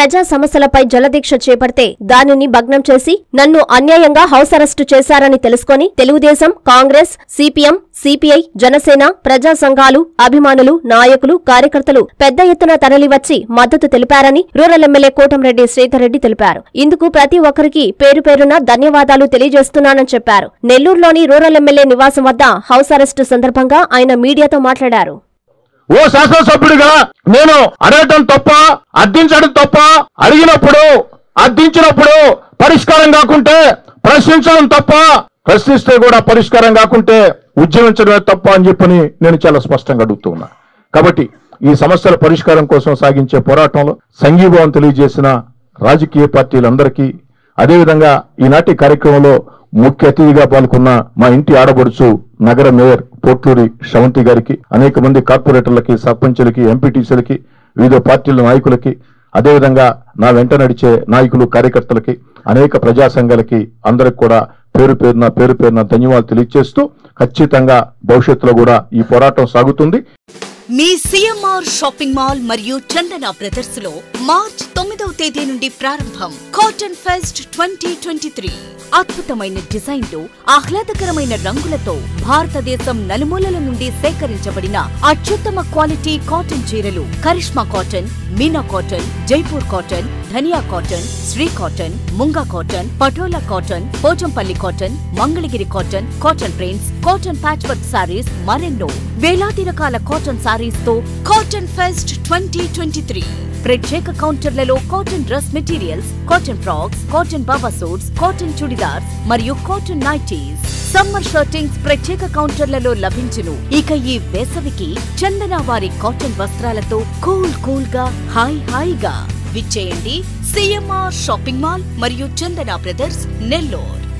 ప్రజా సమస్యలపై జలదీక్ష చేపడితే దానిని భగ్నం చేసి నన్ను అన్యాయంగా హౌస్ అరెస్టు చేశారని తెలుసుకొని తెలుగుదేశం కాంగ్రెస్ సిపిఎం సిపిఐ జనసేన ప్రజా సంఘాలు అభిమానులు నాయకులు కార్యకర్తలు పెద్ద ఎత్తున తరలివచ్చి మద్దతు తెలిపారని రూరల్ ఎమ్మెల్యే కోటంరెడ్డి శ్రీధర్ రెడ్డి తెలిపారు ఇందుకు ప్రతి ఒక్కరికి పేరు పేరున ధన్యవాదాలు తెలియజేస్తున్నానని చెప్పారు నెల్లూరులోని రూరల్ ఎమ్మెల్యే నివాసం వద్ద హౌస్ అరెస్టు సందర్భంగా ఆయన మీడియాతో మాట్లాడారు ఓ శాసనసభ్యుడిగా నేను అడగటం తప్ప అర్థించడం తప్ప అడిగినప్పుడు అర్థించినప్పుడు పరిష్కారం కాకుంటే ప్రశ్నించడం తప్ప ప్రశ్నిస్తే కూడా పరిష్కారం కాకుంటే ఉద్యమించడమే తప్ప అని చెప్పని నేను చాలా స్పష్టంగా అడుగుతూ ఉన్నా కాబట్టి ఈ సమస్యల పరిష్కారం కోసం సాగించే పోరాటంలో సంఘీభావం తెలియజేసిన రాజకీయ పార్టీలందరికీ అదేవిధంగా ఈనాటి కార్యక్రమంలో ముఖ్య అతిథిగా పాల్గొన్న మా ఇంటి ఆడబడుచు నగర మేయర్ పోట్లూరి శ్రవంతి గారికి అనేక మంది కార్పొరేటర్లకి సర్పంచులకి ఎంపీటీసీలకి వివిధ పార్టీల నాయకులకి అదేవిధంగా నా వెంట నడిచే నాయకులు కార్యకర్తలకి అనేక ప్రజా సంఘాలకి అందరికి కూడా పేరు పేరున పేరు పేరున ధన్యవాదాలు తెలియజేస్తూ ఖచ్చితంగా భవిష్యత్తులో కూడా ఈ పోరాటం సాగుతుంది మీ సిఎంఆర్ షాపింగ్ మాల్ మరియు చందన బ్రదర్స్ లో మార్చ్ తొమ్మిదవ తేదీ నుండి ప్రారంభం cotton fest twenty twenty three అద్భుతమైన డిజైన్లు ఆహ్లాదకరమైన రంగులతో భారతదేశం నలుమూలల నుండి సేకరించబడిన అత్యుత్తమ క్వాలిటీ కాటన్ చీరలు Karishma cotton Meena cotton Jaipur cotton Dhaniya cotton Shri cotton Munga cotton Patola cotton Pochampalli cotton Mangalagiri cotton cotton prints cotton patch work sarees మరెన్నో వేలాది రకాల కాటన్ సారీస్ తో cotton fest twenty twenty three ప్రత్యేక కౌంటర్లలో cotton dress materials cotton frocks cotton baba suits cotton churidars మరియు కాటన్ నైటీస్ సమ్మర్ షర్టింగ్స్ ప్రత్యేక కౌంటర్లలో లభించును ఇక ఈ వేసవికి చందన వారి కాటన్ వస్త్రాలతో కూల్ కూల్ గా హాయ్ హాయిగా విచ్చేయండి సిఎంఆర్ షాపింగ్ మాల్ మరియు చందన బ్రదర్స్ నెల్లూరు